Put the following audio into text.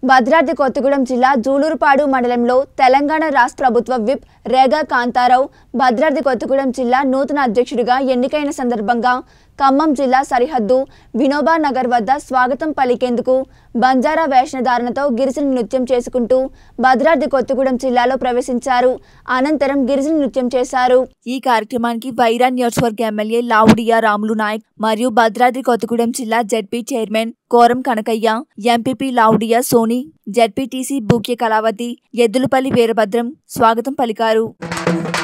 భద్రాద్రి కొత్తగూడెం జిల్లా జూలూరుపాడు మండలంలో తెలంగాణ రాష్ట్ర ప్రభుత్వ విప్ రేగా కాంతారావు భద్రాద్రి కొత్తగూడెం జిల్లా నూతన అధ్యక్షుడిగా ఎన్నికైన సందర్భంగా ఖమ్మం జిల్లా సరిహద్దు వినోబా నగర్ వద్ద స్వాగతం పలికేందుకు బంజారా వేషధారణతో గిరిజన నృత్యం చేసుకుంటూ భద్రాద్రి కొత్తగూడెం జిల్లాలో ప్రవేశించారు అనంతరం గిరిజన నృత్యం చేశారు ఈ కార్యక్రమానికి వైరా నియోజకవర్గ ఎమ్మెల్యే లావుడియా రాములు నాయక్ మరియు భద్రాద్రి కొత్తగూడెం జిల్లా ZP chairman Koram Kanakaiah MPP Lavudya Soni ZPTC Bukya Kalavathi Eddulapalli Veerabhadram స్వాగతం పలికారు